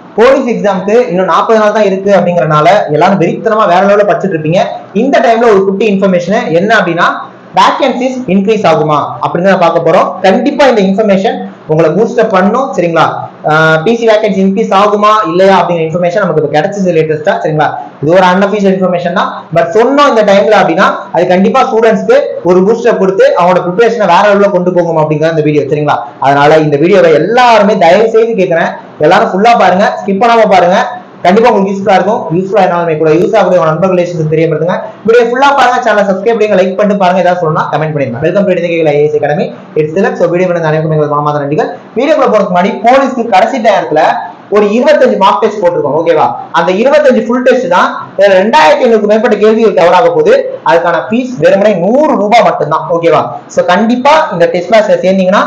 police எக்ஸாம்க்கு இன்னும் நாற்பது நாள் தான் இருக்கு அப்படிங்கறனால எல்லாரும் வெறித்தனமா வேற லெவலில் படிச்சுட்டு இருப்பீங்க இந்த டைம்ல ஒரு குட்டி இன்ஃபர்மேஷன் என்ன அப்படின்னா வேகன்சிஸ் இன்க்ரீஸ் ஆகுமா அப்படின்னு தான் பார்க்க போறோம் கண்டிப்பா இந்த இன்ஃபர்மேஷன் உங்களை பூஸ்டப் பண்ணும் சரிங்களா பிசி வேகன்சி இன்க்ரீஸ் ஆகுமா இல்லையா அப்படிங்கிற இன்ஃபர்மேஷன் நமக்கு இப்போ கிடைச்சது லேட்டஸ்டா சரிங்களா இது ஒரு அன்அஃபிஷியல் இன்ஃபர்மேஷன் தான் பட் சொன்னோம் இந்த டைம்ல அப்படின்னா அது கண்டிப்பா ஸ்டூடெண்ட்ஸ்க்கு ஒரு பூஸ்டப் கொடுத்து அவங்களோட ப்ரிப்பரேஷனை வேற லெவலில் கொண்டு போகும் அப்படிங்கிற இந்த வீடியோ சரிங்களா அதனால இந்த வீடியோவை எல்லாருமே தயவு செய்து கேட்கிறேன் எல்லாரும் ஃபுல்லா பாருங்க ஸ்கிப் பண்ணாம பாருங்க கண்டிப்பா உங்களுக்கு யூஸ்ஃபுல்லா இருக்கும் யூஸ்ஃபுல்லா இருந்தாலுமே கூட யூஸ் ஆகக்கூடிய உங்க நண்பர்கள் ரிலேஷன்ஸ் தெரியப்படுத்துங்க வீடியோ ஃபுல்லா பாருங்க சேனல் சப்ஸ்கிரைப் பண்ணுங்க லைக் பண்ணிட்டு பாருங்க ஏதாவது சொல்லணும்னா கமெண்ட் பண்ணிருங்க வெல்கம் டு இடுகைகள் ஐஏஎஸ் அகாடமி இட்ஸ் சிலக் ஸோ வீடியோ பண்ண அனைவருக்கும் எங்கள் மாமாத நன்றிகள் வீடியோக்குள்ள போறதுக்கு முன்னாடி போலீஸ்க்கு கடைசி நேரத்துல ஒரு இருபத்தஞ்சு மார்க் டெஸ்ட் போட்டிருக்கோம் ஓகேவா அந்த இருபத்தஞ்சு ஃபுல் டெஸ்ட் தான் இதுல ரெண்டாயிரத்தி ஐநூறுக்கு மேற்பட்ட கேள்விகள் கவர் ஆக போகுது அதுக்கான ஃபீஸ் வெறுமனே நூறு ரூபாய் மட்டும்தான் ஓகேவா சோ கண்டிப்பா இந்த டெஸ்ட் கிளாஸ்ல சேர்ந்தீங்கன்னா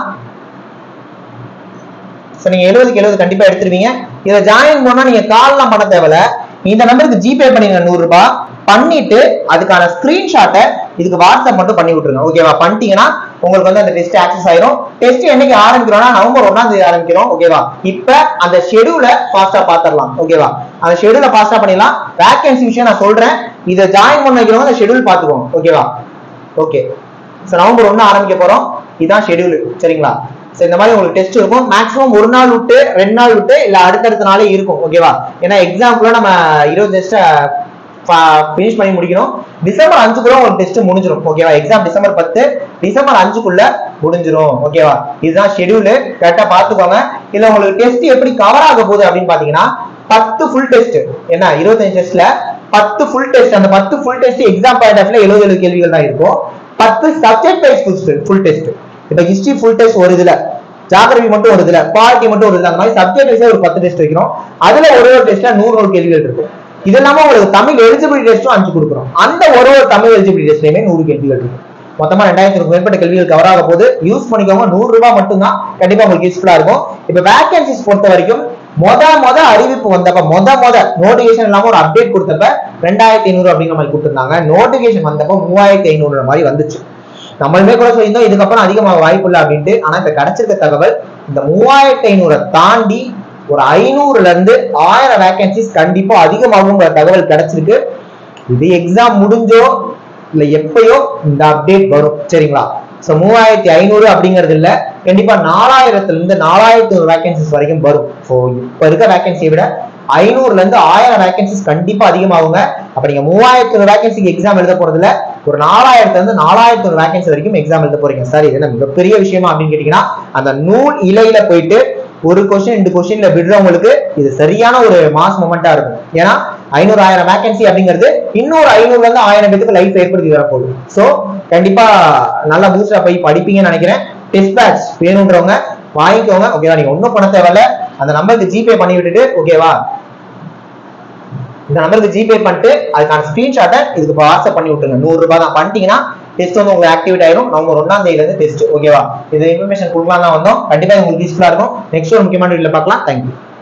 ஸோ நீங்க எழுபதுக்கு எழுபது கண்டிப்பா எடுத்துருவீங்க இதை ஜாயின் பண்ணா நீங்க கால்லாம் பண்ண தேவையில்ல இந்த நம்பருக்கு ஜிபே பண்ணிடுங்க நூறு ரூபாய் பண்ணிட்டு அதுக்கான ஸ்கிரீன்ஷாட்டை இதுக்கு வாட்ஸ்அப் மட்டும் பண்ணி விட்டுருங்க ஓகேவா பண்ணிட்டீங்கன்னா உங்களுக்கு வந்து அந்த டெஸ்ட் ஆக்சஸ் ஆயிரும் டெஸ்ட் என்னைக்கு ஆரம்பிக்கிறோம்னா நவம்பர் ஒன்னாம் தேதி ஆரம்பிக்கிறோம் ஓகேவா இப்ப அந்த ஷெடியூல ஃபாஸ்டா பாத்திரலாம் ஓகேவா அந்த ஷெடியூல ஃபாஸ்டா பண்ணிடலாம் வேகன்சி விஷயம் நான் சொல்றேன் இதை ஜாயின் பண்ண வைக்கிறவங்க அந்த ஷெடியூல் பாத்துக்கோங்க ஓகேவா ஓகே ஸோ நவம்பர் ஒன்று ஆரம்பிக்க போறோம் இதுதான் ஷெடியூல் சரிங்களா ஸோ இந்த மாதிரி உங்களுக்கு டெஸ்ட் இருக்கும் மேக்ஸிமம் ஒரு நாள் விட்டு ரெண்டு நாள் விட்டு இல்ல அடுத்தடுத்த நாளே இருக்கும் ஓகேவா ஏன்னா எக்ஸாம்க்குள்ள நம்ம இருபது டெஸ்ட்டை ஃபினிஷ் பண்ணி முடிக்கணும் டிசம்பர் அஞ்சுக்குள்ள உங்களுக்கு டெஸ்ட் முடிஞ்சிடும் ஓகேவா எக்ஸாம் டிசம்பர் பத்து டிசம்பர் அஞ்சுக்குள்ள முடிஞ்சிடும் ஓகேவா இதுதான் ஷெடியூல் கரெக்டா பாத்துக்கோங்க இல்ல உங்களுக்கு டெஸ்ட் எப்படி கவர் ஆக போகுது அப்படின்னு பாத்தீங்கன்னா பத்து ஃபுல் டெஸ்ட் என்ன இருபத்தஞ்சு டெஸ்ட்ல பத்து ஃபுல் டெஸ்ட் அந்த பத்து ஃபுல் டெஸ்ட் எக்ஸாம் பாயிண்ட் ஆஃப்ல எழுபது எழுபது கேள்விகள் தான் இருக்கும் பத்து சப்ஜெக்ட் வைஸ் ஃபுல் டெஸ்ட் இப்ப ஹிஸ்டரி ஃபுல் டெஸ்ட் ஒரு இதுல ஜாகிரபி மட்டும் ஒரு இதுல பாலிட்டி மட்டும் ஒரு இதுல அந்த மாதிரி சப்ஜெக்ட் வைஸே ஒரு பத்து டெஸ்ட் வைக்கிறோம் அதுல ஒரு ஒரு டெஸ்ட்ல நூறு நூறு கேள்விகள் இருக்கும் இது இல்லாம உங்களுக்கு தமிழ் எலிஜிபிலிட்டி டெஸ்ட்டும் அஞ்சு கொடுக்குறோம் அந்த ஒரு ஒரு தமிழ் எலிஜிபிலிட்டி டெஸ்ட்லயுமே நூறு கேள்விகள் இருக்கும் மொத்தமா ரெண்டாயிரத்துக்கு மேற்பட்ட கேள்விகள் கவர் ஆக போது யூஸ் பண்ணிக்கோங்க நூறு ரூபாய் மட்டும்தான் கண்டிப்பா உங்களுக்கு யூஸ்ஃபுல்லா இருக்கும் இப்ப வேகன்சிஸ் பொறுத்த வரைக்கும் மொத மொத அறிவிப்பு வந்தப்ப மொத மொத நோட்டிபிகேஷன் இல்லாம ஒரு அப்டேட் கொடுத்தப்ப ரெண்டாயிரத்தி ஐநூறு அப்படிங்கிற மாதிரி கொடுத்திருந்தாங்க நோட்டிபிகேஷன் வந்தப்போ மூவாயிரத்தி ஐநூறு மாதிரி வந்துச்சு நம்மளுமே கூட சொல்லியிருந்தோம் இதுக்கப்புறம் அதிகமாக வாய்ப்பு இல்லை அப்படின்ட்டு ஆனா இப்ப கிடைச்சிருக்க தகவல் இந்த மூவாயிரத்தி ஐநூறை தாண்டி ஒரு ஐநூறுல இருந்து ஆயிரம் வேகன்சிஸ் கண்டிப்பா அதிகமாகுங்கிற தகவல் கிடைச்சிருக்கு இது எக்ஸாம் முடிஞ்சோ இல்ல எப்பயோ இந்த அப்டேட் வரும் சரிங்களா சோ மூவாயிரத்தி ஐநூறு அப்படிங்கிறது இல்ல கண்டிப்பா நாலாயிரத்துல இருந்து நாலாயிரத்தி ஒரு வேகன்சிஸ் வரைக்கும் வரும் ஸோ இப்ப இருக்க வேகன்சியை விட ஐநூறுல இருந்து ஆயிரம் வேகன்சிஸ் கண்டிப்பா அதிகமாகுங்க அப்ப நீங்க மூவாயிரத்தி ஒரு வேகன்சிக்கு எக்ஸாம் எழுத போறதுல ஒரு நாலாயிரத்துல இருந்து நாலாயிரத்தி ஒரு வேகன்சி வரைக்கும் எக்ஸாம் எழுத போறீங்க சார் இது என்ன மிகப்பெரிய விஷயமா அப்படின்னு கேட்டீங்கன்னா அந்த நூல் இலையில போயிட்டு ஒரு கொஸ்டின் ரெண்டு கொஸ்டின்ல விடுறவங்களுக்கு இது சரியான ஒரு மாஸ் மொமெண்டா இருக்கும் ஏன்னா ஐநூறு ஆயிரம் வேகன்சி அப்படிங்கிறது இன்னொரு ஐநூறுல இருந்து ஆயிரம் பேருக்கு லைஃப் ஏற்படுத்தி வரப்போகுது ஸோ கண்டிப்பா நல்லா பூஸ்டா போய் படிப்பீங்கன்னு நினைக்கிறேன் டெஸ்ட் பேட்ச் வேணுன்றவங்க வாங்கிக்கோங்க ஓகேவா நீங்க ஒன்றும் பண்ண தேவையில்ல அந்த நம்பருக்கு ஜிபே பண்ணி விட்டுட்டு ஓகேவா இந்த நம்பருக்கு ஜிபே பண்ணிட்டு அதுக்கான ஸ்கிரீன்ஷாட்டை இதுக்கு வாட்ஸ்அப் பண்ணி விட்டுருங்க நூறு ரூபாய் தான் பண்ணிட்டீங்கன்னா டெஸ்ட் வந்து உங்களுக்கு ஆக்டிவேட் ஆயிரும் நவம்பர் ஒன்றாம் தேதியில இருந்து டெஸ்ட் ஓகேவா இது இன்ஃபர்மேஷன் கொடுக்கலாம் தான் வந்தோம் கண்டிப்பா உங்களுக்கு யூஸ்ஃபுல்லா இருக்கும் நெக்ஸ்ட் ஒரு முக்கியமான வீடியோல பார்க்கலாம் தேங்க்யூ